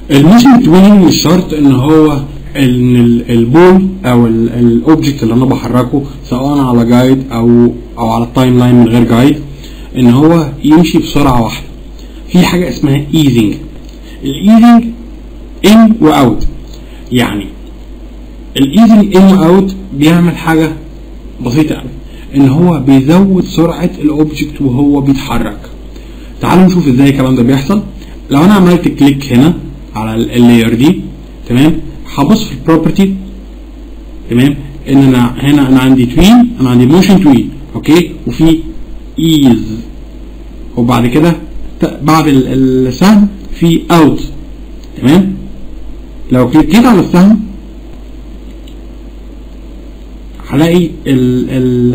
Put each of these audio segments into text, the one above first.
الموشن تويننج مش شرط ان هو ان ال- البول او الاوبجكت اللي انا بحركه سواء على جايد او او على التايم لاين من غير جايد ان هو يمشي بسرعه واحده في حاجه اسمها ايزنج الايزنج ان واوت يعني الايزنج ان واوت بيعمل حاجه بسيطه قوي ان هو بيزود سرعه الاوبجكت وهو بيتحرك تعالوا نشوف ازاي الكلام ده بيحصل لو انا عملت كليك هنا على ال- اللاير دي تمام هبص في البروبرتي تمام ان انا هنا انا عندي توين انا عندي موشن توين اوكي وفي ايز وبعد كده ت- بعد ال- السهم في اوت تمام لو كليكيت على السهم هلاقي ال ال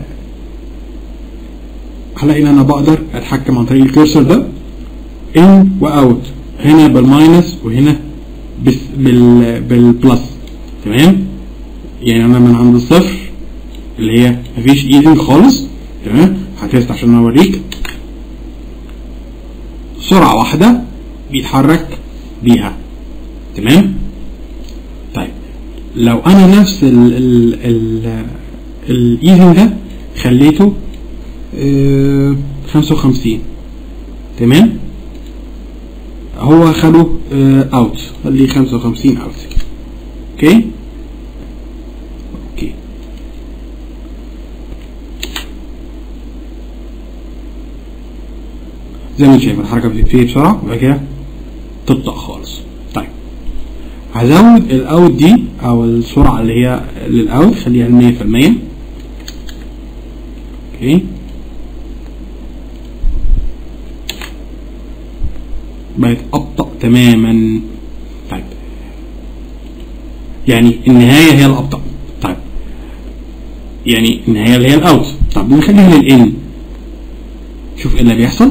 هلاقي ان انا بقدر اتحكم عن طريق الكيرسر ده ان واوت هنا بالماينس وهنا بس بال بالبلس تمام يعني انا من عند الصفر اللي هي مفيش ايزنج خالص تمام هتست عشان اوريك سرعة واحدة بيتحرك بيها تمام طيب لو انا نفس ال ال ال الايزنج ده خليته آه، 55 تمام هو خده اوت خليه 55 اوت اوكي اوكي زي ما انت شايف الحركه بتبتدي بسرعه وبعد كده تبطأ خالص طيب هزود الاوت دي او السرعه اللي هي للاوت خليها 100% اوكي بقت ابطأ تماما طيب يعني النهايه هي الابطأ طيب يعني النهايه اللي هي الاوت طب نخليها للان شوف ايه اللي بيحصل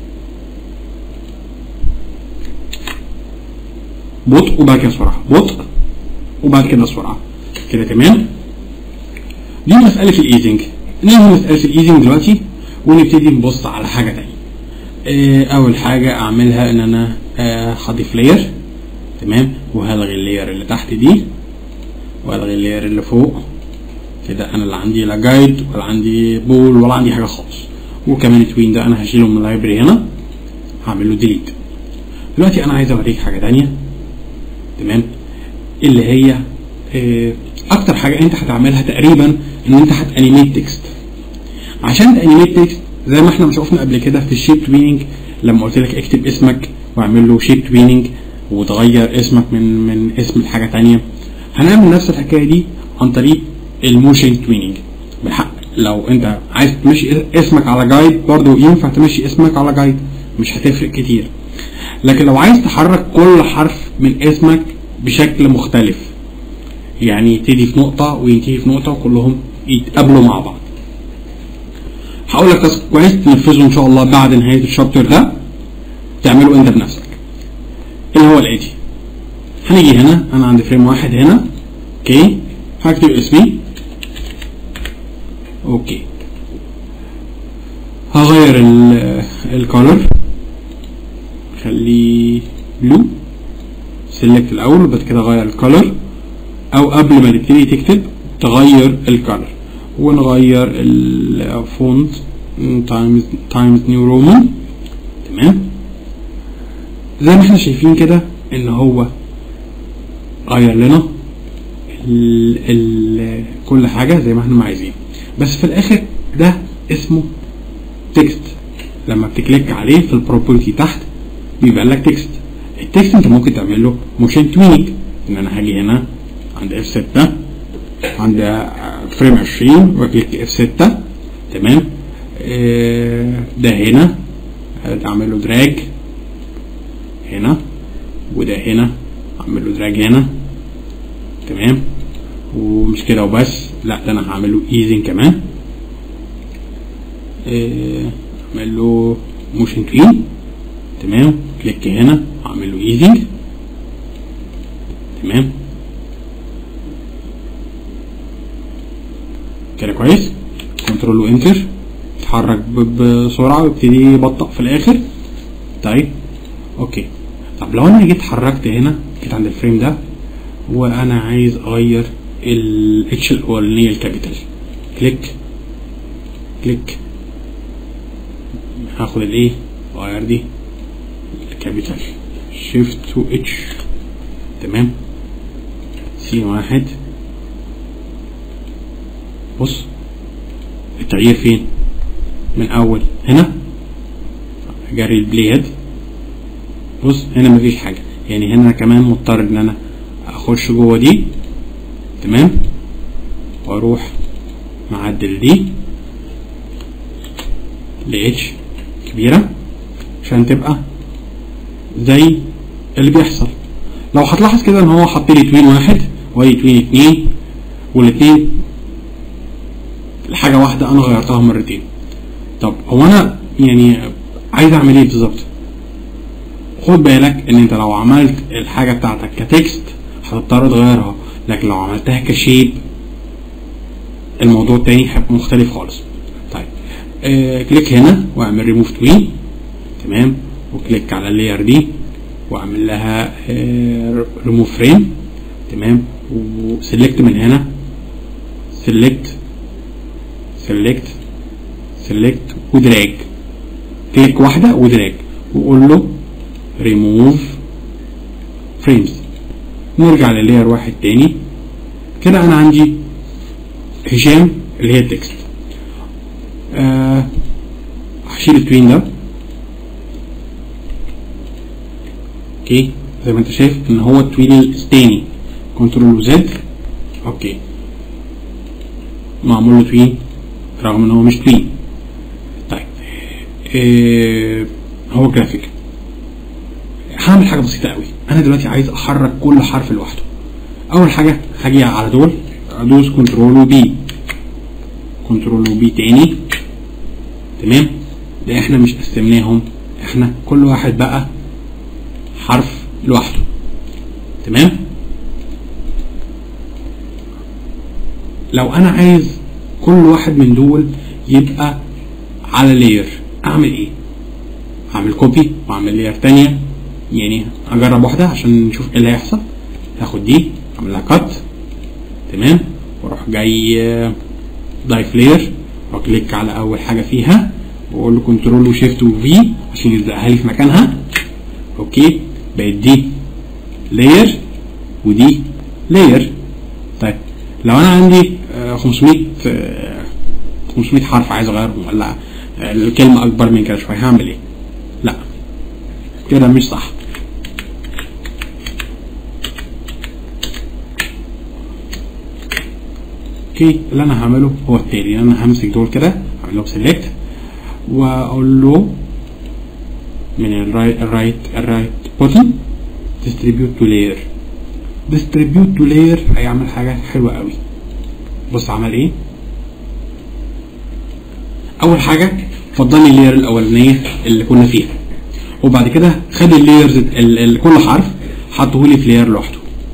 بطء وبعد كده سرعه بطء وبعد كده سرعه كده تمام دي مساله الايزنج ننهي مساله الايزنج دلوقتي ونبتدي نبص على حاجه تانية آه، اول حاجه اعملها ان انا آه، هضيف لاير تمام وهلغي اللاير اللي تحت دي والغي اللاير اللي فوق كده انا لا عندي لا جايد ولا عندي بول ولا عندي حاجه خالص وكمان التوين ده انا هشيله من اللايبرري هنا هعمل له ديليت دلوقتي انا عايز اوريك حاجه تانية تمام اللي هي آه، اكتر حاجه انت هتعملها تقريبا ان انت هتانيميت تكست عشان تانيميت تكست زي ما احنا شفنا قبل كده في الشيب تويننج لما قلت لك اكتب اسمك واعمل له شيب تويننج وتغير اسمك من من اسم لحاجه تانية هنعمل نفس الحكايه دي عن طريق الموشن تويننج بالحق لو انت عايز تمشي اسمك على جايد برضو ينفع تمشي اسمك على جايد مش هتفرق كتير لكن لو عايز تحرك كل حرف من اسمك بشكل مختلف يعني يبتدي في نقطة وينتهي في نقطة وكلهم يتقابلوا مع بعض هقول لك تاسك كويس تنفذه ان شاء الله بعد نهاية الشابتر ده تعمله انت بنفسك اللي هو الاتي هنيجي هنا انا عندي فريم واحد هنا اوكي هكتب اسمي اوكي هغير الكولر خليه بلو سيلكت الاول وبعد كده غير الكولر او قبل ما تبتدي تكتب تغير الكولر ونغير الفونت تايمز تايمز نيو رومان تمام زي ما احنا شايفين كده ان هو غير لنا ال ال كل حاجه زي ما احنا عايزين بس في الاخر ده اسمه تكست لما بتكليك عليه في البروبرتي تحت بيبقى لك تكست التكست انت ممكن تعمل له موشن تويننج ان انا هاجي هنا عند اف 6 عند فريم 20 واكليك اف 6 تمام آه ده هنا اعمل له دراج هنا وده هنا اعمل له دراج هنا تمام ومش كده وبس لا ده انا هعمل له ايزنج كمان آه، اعمل له موشن توين تمام كليك هنا اعمل له ايزنج تمام كده كويس كنترول وانتر يتحرك ب- بسرعه ويبتدي يبطأ في الاخر طيب اوكي طب طب لو انا جيت اتحركت هنا جيت عند الفريم ده وانا عايز اغير الاتش الاولانيه الكابيتال كليك كليك هاخد الايه واغير دي الكابيتال شيفت تو اتش تمام سي واحد بص التغيير فين من اول هنا جري البليد بص هنا مفيش حاجة يعني هنا كمان مضطر ان انا اخش جوه دي تمام واروح معدل دي لاتش كبيرة عشان تبقى زي اللي بيحصل لو هتلاحظ كده ان هو حط لي توين واحد وادي توين اتنين والاتنين حاجة واحدة انا غيرتها مرتين طب هو انا يعني عايز اعمل ايه بالظبط خد بالك ان انت لو عملت الحاجة بتاعتك كتكست هتضطر تغيرها لكن لو عملتها كشيب الموضوع التاني هيبقى مختلف خالص طيب آه كليك هنا واعمل ريموف توين تمام وكليك على اللاير دي واعمل لها آه ريموف فريم تمام وسلكت من هنا سلكت سلكت سلكت ودراج كليك واحدة ودراج وقول له ريموف فريمز نرجع للاير واحد تاني كده انا عندي هشام اللي هي التكست آه هشيل التوين ده اوكي زي ما انت شايف ان هو التوين الثاني كنترول وزد اوكي معمول له توين رغم ان هو مش توين طيب آه هو جرافيك هعمل حاجه بسيطه قوي انا دلوقتي عايز احرك كل حرف لوحده اول حاجه هاجي على دول ادوس كنترول وبي كنترول وبي تاني تمام ده احنا مش قسمناهم احنا كل واحد بقى حرف لوحده تمام لو انا عايز كل واحد من دول يبقى على لاير اعمل ايه اعمل كوبي واعمل لاير تانية يعني اجرب واحدة عشان نشوف ايه اللي هيحصل هاخد دي اعمل لها كات تمام واروح جاي ضايف لاير واكليك على اول حاجة فيها واقول له كنترول وشيفت وفي عشان يلزقها لي في مكانها اوكي بقت دي لاير ودي لاير طيب لو انا عندي 500 500 حرف عايز اغيرهم ولا الكلمة اكبر من كده شوية هعمل ايه لا كده مش صح اوكي اللي انا هعمله هو التالي انا همسك دول كده اعمل لهم سيلكت واقول له من الرايت الرايت الرايت بوتن ديستريبيوت تو لاير ديستريبيوت تو لاير هيعمل حاجه حلوه قوي بص عمل ايه اول حاجه فضل لي اللاير الاولانيه اللي كنا فيها وبعد كده خد اللايرز كل حرف حطه لي في لاير لوحده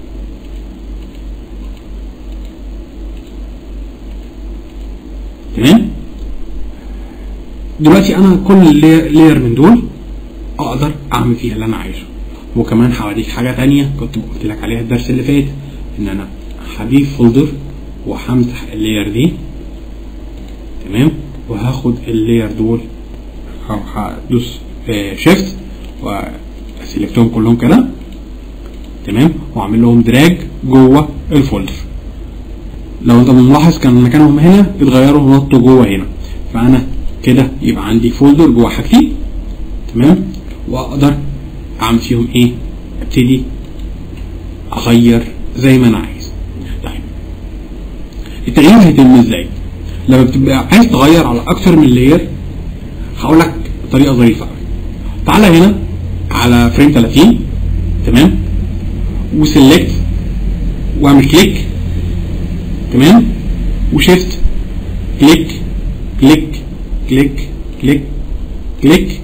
تمام دلوقتي انا كل لاير من دول اقدر اعمل فيها اللي انا عايزه وكمان هوريك حاجه تانية كنت قلت لك عليها الدرس اللي فات ان انا هضيف فولدر وهمسح اللاير دي تمام وهاخد اللاير دول او هدوس شيفت واسلكتهم كلهم كده تمام واعمل لهم دراج جوه الفولدر لو انت ملاحظ كان مكانهم هنا اتغيروا نطوا جوه هنا فانا كده يبقى عندي فولدر جوه حاجتي تمام واقدر اعمل فيهم ايه ابتدي اغير زي ما انا عايز طيب التغيير هيتم ازاي لما بتبقى عايز تغير على اكتر من لاير هقول لك طريقه ظريفه قوي تعالى هنا على فريم 30 تمام وسلكت واعمل كليك تمام وشيفت كليك كليك كليك كليك كليك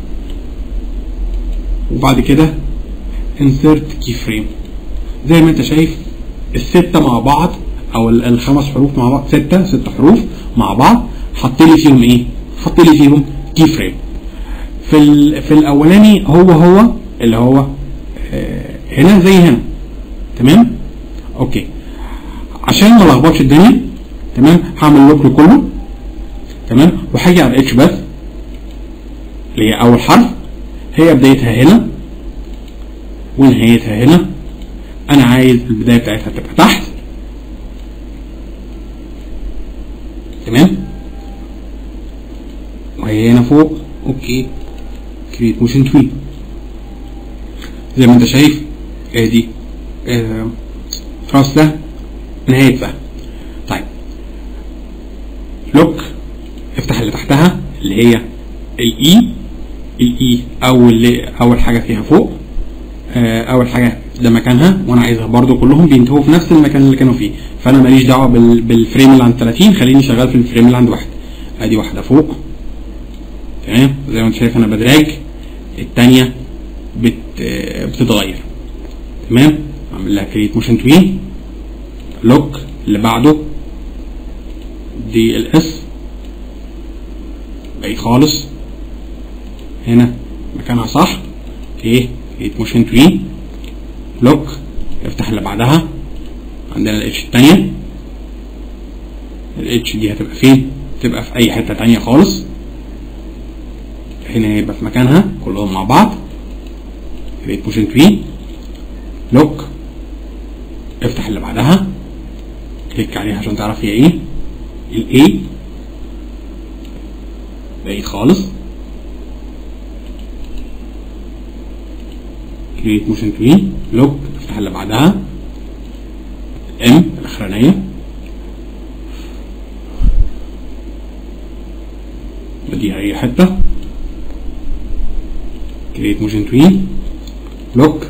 وبعد كده انسرت كي فريم زي ما انت شايف الستة مع بعض او الخمس حروف مع بعض ستة ست حروف مع بعض حط لي فيهم ايه حط لي فيهم كي فريم في ال في الاولاني هو هو اللي هو آه، هنا زي هنا تمام اوكي عشان ما لخبطش الدنيا تمام هعمل لوك لكله تمام وهاجي على اتش بس اللي هي اول حرف هي بدايتها هنا ونهايتها هنا انا عايز البدايه بتاعتها تبقى تحت تمام وهي هنا فوق اوكي كريت موشن توي زي ما انت شايف ادي آه راس ده نهايه ده طيب لوك افتح اللي تحتها اللي هي الاي الاي اول اول حاجه فيها فوق آه، اول حاجه ده مكانها وانا عايزها برضو كلهم بينتهوا في نفس المكان اللي كانوا فيه فانا ماليش دعوه بال- بالفريم اللي عند 30 خليني شغال في الفريم اللي عند واحد ادي واحده فوق تمام زي ما انت شايف انا بدراج الثانيه بت آه، بتتغير تمام اعمل لها كريت موشن توين لوك اللي بعده دي الاس بعيد خالص هنا مكانها صح اوكي كريت موشن توين لوك افتح اللي بعدها عندنا الاتش التانية الاتش دي هتبقى فين تبقى في اي حتة تانية خالص هنا هيبقى في مكانها كلهم مع بعض كريت موشن توين لوك افتح اللي بعدها كليك عليها عشان تعرف هي ايه الاي بعيد خالص كريت موشن توين لوك افتح اللي بعدها ام الاخرانيه بديها اي حته كريت موشن توين لوك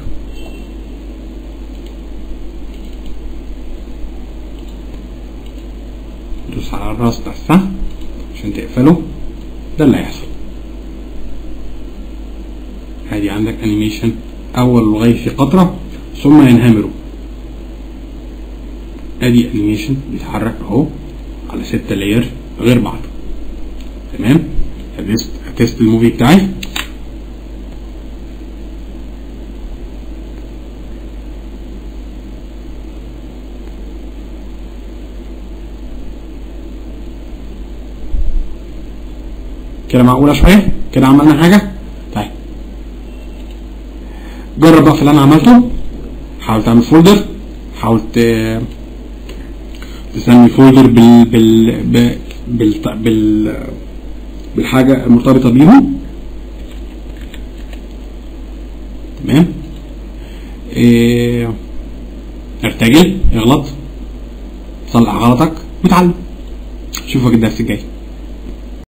دوس على الراس بتاع السهم عشان تقفله ده اللي هيحصل ادي عندك انيميشن اول لغايه في قطره ثم ينهمروا ادي انيميشن بيتحرك اهو على ستة لاير غير بعض تمام هتست هتست الموفي بتاعي كده معقولة شوية كده عملنا حاجة طيب جرب بقى في اللي انا عملته حاول تعمل فولدر حاول ت- تسمي فولدر بال بال ب- بال بال بالحاجة المرتبطة بيهم تمام إيه ارتجل اغلط صلح غلطك وتعلم اشوفك الدرس الجاي